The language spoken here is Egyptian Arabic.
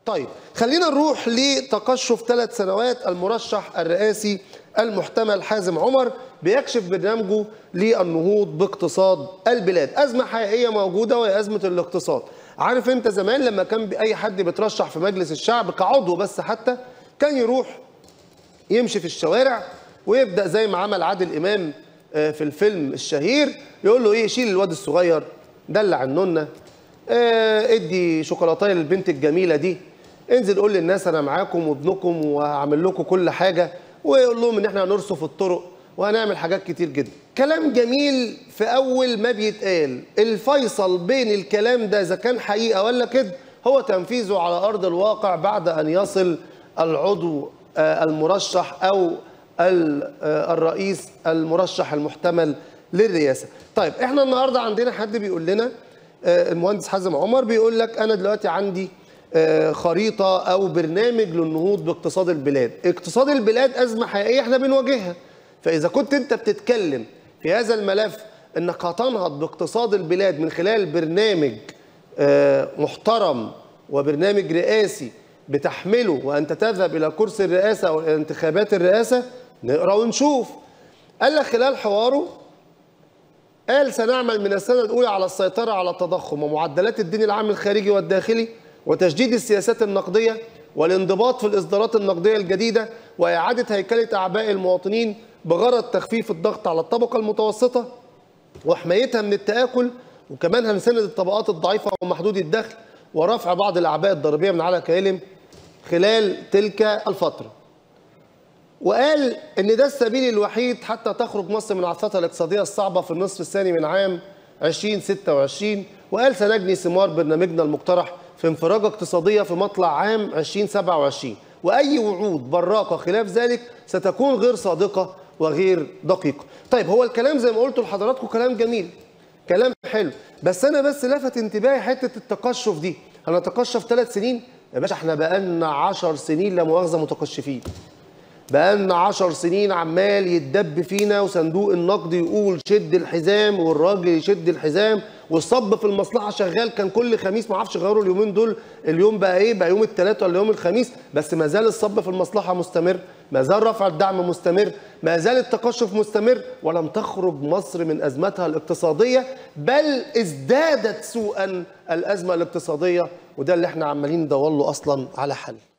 طيب خلينا نروح لتقشف ثلاث سنوات المرشح الرئاسي المحتمل حازم عمر بيكشف برنامجه للنهوض باقتصاد البلاد أزمة حقيقية موجودة وهي أزمة الاقتصاد عارف انت زمان لما كان اي حد بيترشح في مجلس الشعب كعضو بس حتى كان يروح يمشي في الشوارع ويبدا زي ما عمل عادل امام في الفيلم الشهير يقول له ايه شيل الواد الصغير دلع النونه ادي شوكولاتايه للبنت الجميله دي انزل قول للناس انا معاكم وابنكم وهعمل لكم كل حاجه ويقول لهم ان احنا هنرصف الطرق وهنعمل حاجات كتير جدا كلام جميل في اول ما بيتقال الفيصل بين الكلام ده اذا كان حقيقه ولا كده هو تنفيذه على ارض الواقع بعد ان يصل العضو المرشح او الرئيس المرشح المحتمل للرئاسه طيب احنا النهارده عندنا حد بيقول لنا المهندس حازم عمر بيقول لك انا دلوقتي عندي خريطه او برنامج للنهوض باقتصاد البلاد اقتصاد البلاد ازمه حقيقيه احنا بنواجهها فاذا كنت انت بتتكلم في هذا الملف انك هتنهض باقتصاد البلاد من خلال برنامج محترم وبرنامج رئاسي بتحمله وانت تذهب الى كرسي الرئاسه او انتخابات الرئاسه نقرا ونشوف قال لك خلال حواره قال سنعمل من السنه الاولى على السيطره على التضخم ومعدلات الدين العام الخارجي والداخلي وتجديد السياسات النقديه والانضباط في الاصدارات النقديه الجديده واعاده هيكله اعباء المواطنين بغرض تخفيف الضغط على الطبقه المتوسطه وحمايتها من التآكل وكمان هنسند الطبقات الضعيفه ومحدودي الدخل ورفع بعض الاعباء الضريبيه من على كيلهم خلال تلك الفتره. وقال ان ده السبيل الوحيد حتى تخرج مصر من عثرتها الاقتصاديه الصعبه في النصف الثاني من عام 2026 وقال سنجني ثمار برنامجنا المقترح في انفراجه اقتصاديه في مطلع عام 2027 واي وعود براقه خلاف ذلك ستكون غير صادقه وغير دقيقه. طيب هو الكلام زي ما قلت لحضراتكم كلام جميل كلام حلو بس انا بس لفت انتباهي حته التقشف دي هنتقشف ثلاث سنين يا باشا احنا بقالنا 10 سنين لا مؤاخذه متقشفين بقالنا 10 سنين عمال يتدب فينا وصندوق النقد يقول شد الحزام والراجل يشد الحزام والصب في المصلحه شغال كان كل خميس ما اعرفش غيروا اليومين دول اليوم بقى ايه بقى يوم الثلاث ولا يوم الخميس بس ما زال الصب في المصلحه مستمر ما زال رفع الدعم مستمر ما زال التقشف مستمر ولم تخرج مصر من ازمتها الاقتصاديه بل ازدادت سوءا الازمه الاقتصاديه وده اللي احنا عمالين ندور له اصلا على حل